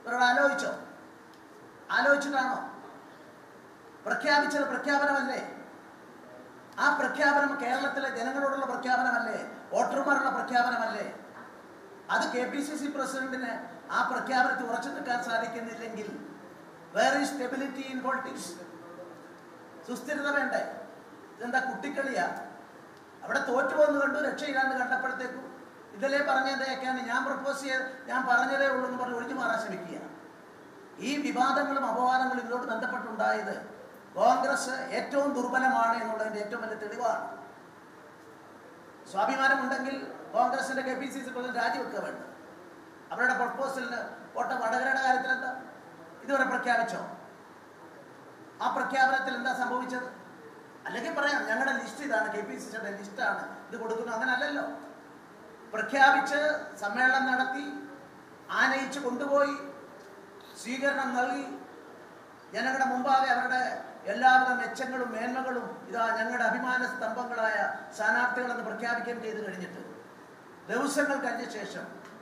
ഇവരോട് ആലോചിച്ചോ ആലോചിച്ചിട്ടാണോ പ്രഖ്യാപിച്ചത് പ്രഖ്യാപനമല്ലേ ആ പ്രഖ്യാപനം കേരളത്തിലെ ജനങ്ങളോടുള്ള പ്രഖ്യാപനമല്ലേ വോട്ടർമാരുള്ള പ്രഖ്യാപനമല്ലേ അത് കെ പി സി സി പ്രസിഡന്റിന് ആ പ്രഖ്യാപനത്തിൽ ഉറച്ചു നിൽക്കാൻ സാധിക്കുന്നില്ലെങ്കിൽ വേറെ സ്റ്റെബിലിറ്റി ഇൻ പൊളിറ്റിക്സ് സുസ്ഥിരത വേണ്ടേ ഇതെന്താ കുട്ടിക്കളിയാ അവിടെ തോറ്റുപോകുന്നു കണ്ടു രക്ഷയില്ലാന്ന് കണ്ടപ്പോഴത്തേക്കും ഇതല്ലേ പറഞ്ഞതൊക്കെയാണ് ഞാൻ പ്രപ്പോസ് ചെയ്ത് ഞാൻ പറഞ്ഞതേ ഉള്ളൂ എന്ന് പറഞ്ഞ് ഒഴിഞ്ഞു മാറാൻ ശ്രമിക്കുക ഈ വിവാദങ്ങളും അപവാദങ്ങളും ഇതിനോട് ബന്ധപ്പെട്ടുണ്ടായത് കോൺഗ്രസ് ഏറ്റവും ദുർബലമാണ് എന്നുള്ളതിന്റെ ഏറ്റവും വലിയ തെളിവാണ് സ്വാഭിമാനമുണ്ടെങ്കിൽ കോൺഗ്രസിന്റെ K P C C president രാജിവെക്കുക വേണ്ട അവരുടെ പ്രപ്പോസലിന് വോട്ട വടകരയുടെ കാര്യത്തിൽ എന്താ ഇതുവരെ പ്രഖ്യാപിച്ചോ ആ പ്രഖ്യാപനത്തിൽ എന്താ സംഭവിച്ചത് അല്ലെങ്കിൽ പറയാം ഞങ്ങളുടെ ലിസ്റ്റ് ഇതാണ് കെ പി സി സിയുടെ ലിസ്റ്റാണ് ഇത് കൊടുക്കുന്നു അങ്ങനെ അല്ലല്ലോ പ്രഖ്യാപിച്ച് സമ്മേളനം നടത്തി ആനയിച്ച് കൊണ്ടുപോയി സ്വീകരണം നൽകി ജനങ്ങളുടെ മുമ്പാകെ അവരുടെ എല്ലാവിധ മെച്ചങ്ങളും മേന്മകളും ഇതാ ഞങ്ങളുടെ അഭിമാന സ്തംഭങ്ങളായ സ്ഥാനാർത്ഥികളെന്ന് പ്രഖ്യാപിക്കാൻ ചെയ്ത് കഴിഞ്ഞിട്ട് ദിവസങ്ങൾ കഴിഞ്ഞ ശേഷം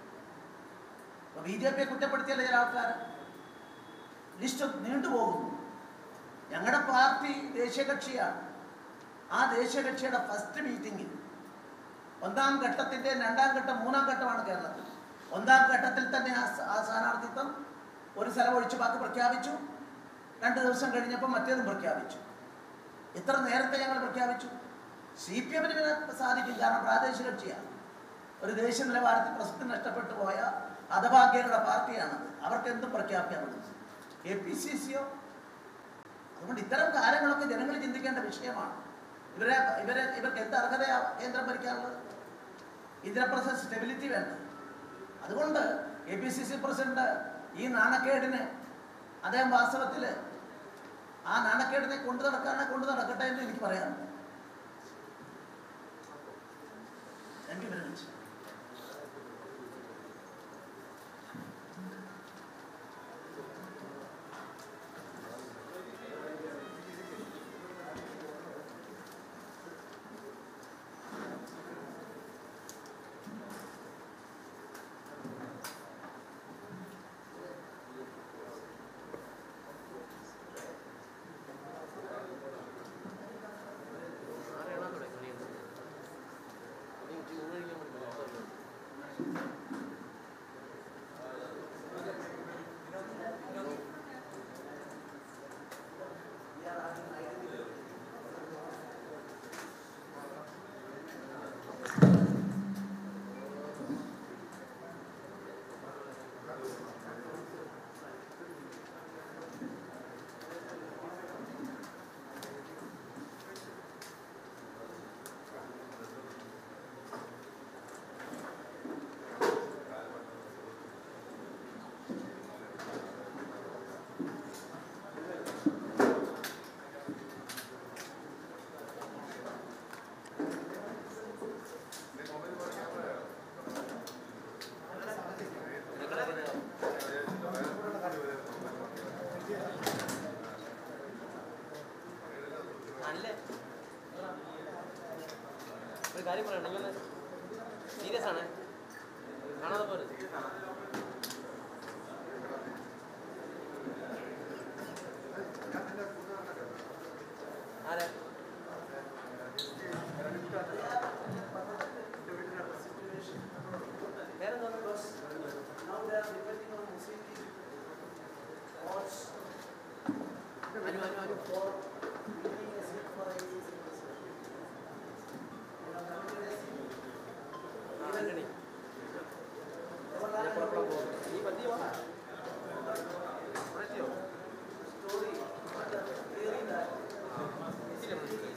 ബി ജെ പിയെ കുറ്റപ്പെടുത്തിയല്ലേ ചില ആൾക്കാർ ലിസ്റ്റ് നീണ്ടുപോകുന്നു ഞങ്ങളുടെ പാർട്ടി ദേശീയ കക്ഷിയാണ് ആ ദേശീയ കക്ഷിയുടെ ഫസ്റ്റ് മീറ്റിംഗിൽ ഒന്നാം ഘട്ടത്തിന്റെ രണ്ടാം ഘട്ടം മൂന്നാം ഘട്ടമാണ് കേരളത്തിൽ ഒന്നാം ഘട്ടത്തിൽ തന്നെ ആ സ- ആ സ്ഥാനാർത്ഥിത്വം ഒരു സ്ഥലം ഒഴിച്ച് ബാക്കി പ്രഖ്യാപിച്ചു രണ്ട് ദിവസം കഴിഞ്ഞപ്പോൾ മറ്റേതും പ്രഖ്യാപിച്ചു ഇത്ര നേരത്തെ ഞങ്ങൾ പ്രഖ്യാപിച്ചു സി പി എമ്മിന് പിന്നെ സാധിക്കും കാരണം പ്രാദേശിക കക്ഷിയാണ് ഒരു ദേശീയ നിലവാരത്തിൽ പ്രസക്തി നഷ്ടപ്പെട്ടു പോയ ഹതഭാഗ്യരുടെ പാർട്ടിയാണത് അവർക്ക് എന്തും പ്രഖ്യാപിക്കാനുള്ളത് കെ പി സി സിയോ അതുകൊണ്ട് ഇത്തരം കാര്യങ്ങളൊക്കെ ജനങ്ങൾ ചിന്തിക്കേണ്ട വിഷയമാണ് ഇവരെ ഇവരെ ഇവർക്ക് എന്ത് അർഹതയാ കേന്ദ്രം ഭരിക്കാനുള്ളത് ഇതിനപ്പുറത്ത് സ്റ്റെബിലിറ്റി വേണ്ട അതുകൊണ്ട് K P C C president ഈ നാണക്കേടിന് അദ്ദേഹം വാസ്തവത്തിൽ ആ നാണക്കേടിനെ കൊണ്ടു നടക്കാനെ കൊണ്ടു നടക്കട്ടെ എന്ന് എനിക്ക് പറയാനുണ്ട് താങ്ക് യു വെരി മച്ച് അല്ലേ ഒരു കാര്യം പറയണം നിങ്ങൾ സീരിയസ് ആണ് കാണാതെ പോലെ ആരാ പേരെന്താ അനു അനു അനു ആ, ആന്റണി ഞാൻ പുറപ്പെടാൻ പോകുന്നു നീ പതിയെ വാ ഇവിടെ എത്തിയോ? എത്തിയില്ലേ ഇവിടെ?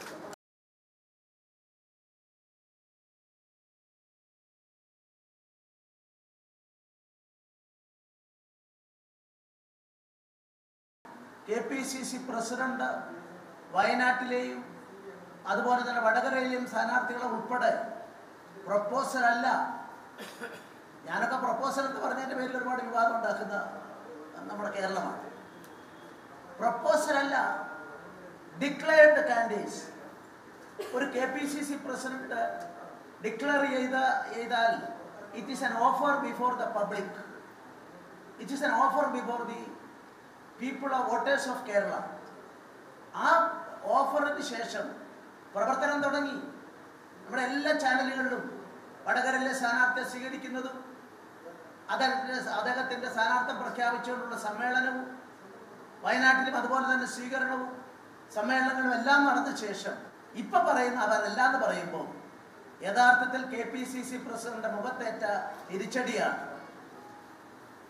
K P C C president വയനാട്ടിലെയും അതുപോലെ തന്നെ വടകരയിലെയും സ്ഥാനാർത്ഥികളെ ഉൾപ്പെടെ പ്രപ്പോസൽ അല്ല ഞാനൊക്കെ പ്രപ്പോസൽ എന്ന് പറഞ്ഞതിൻ്റെ പേരിൽ ഒരുപാട് വിവാദം ഉണ്ടാക്കുന്ന നമ്മുടെ കേരളമാണ് പ്രപ്പോസൽ അല്ല ഡിക്ലെയർഡ് കാൻഡിഡേറ്റ്സ് ഒരു K P C C president declare ചെയ്ത ചെയ്താൽ it is an offer before the public it is an offer before the people of voters of Kerala ആ ഓഫറിന് ശേഷം പ്രവർത്തനം തുടങ്ങി നമ്മുടെ എല്ലാ ചാനലുകളിലും വടകരയിലെ സ്ഥാനാർത്ഥിയെ സ്വീകരിക്കുന്നതും അദ്ദേഹത്തിൻ്റെ അദ്ദേഹത്തിൻ്റെ സ്ഥാനാർത്ഥം പ്രഖ്യാപിച്ചുകൊണ്ടുള്ള സമ്മേളനവും വയനാട്ടിലും അതുപോലെ തന്നെ സ്വീകരണവും സമ്മേളനങ്ങളും എല്ലാം നടന്ന ശേഷം ഇപ്പൊ പറയുന്ന അവരെല്ലാം എന്ന് പറയുമ്പോൾ യഥാർത്ഥത്തിൽ K P C C president മുഖത്തേറ്റ തിരിച്ചടിയാണ്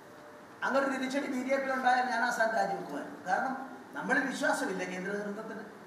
അങ്ങനെ ഒരു തിരിച്ചടി ബി ജെ പി ഉണ്ടായാൽ ഞാൻ ആ സ്ഥാനം രാജിവെക്കുമായിരുന്നു കാരണം നമ്മളിൽ വിശ്വാസമില്ല കേന്ദ്ര നേതൃത്വത്തിന്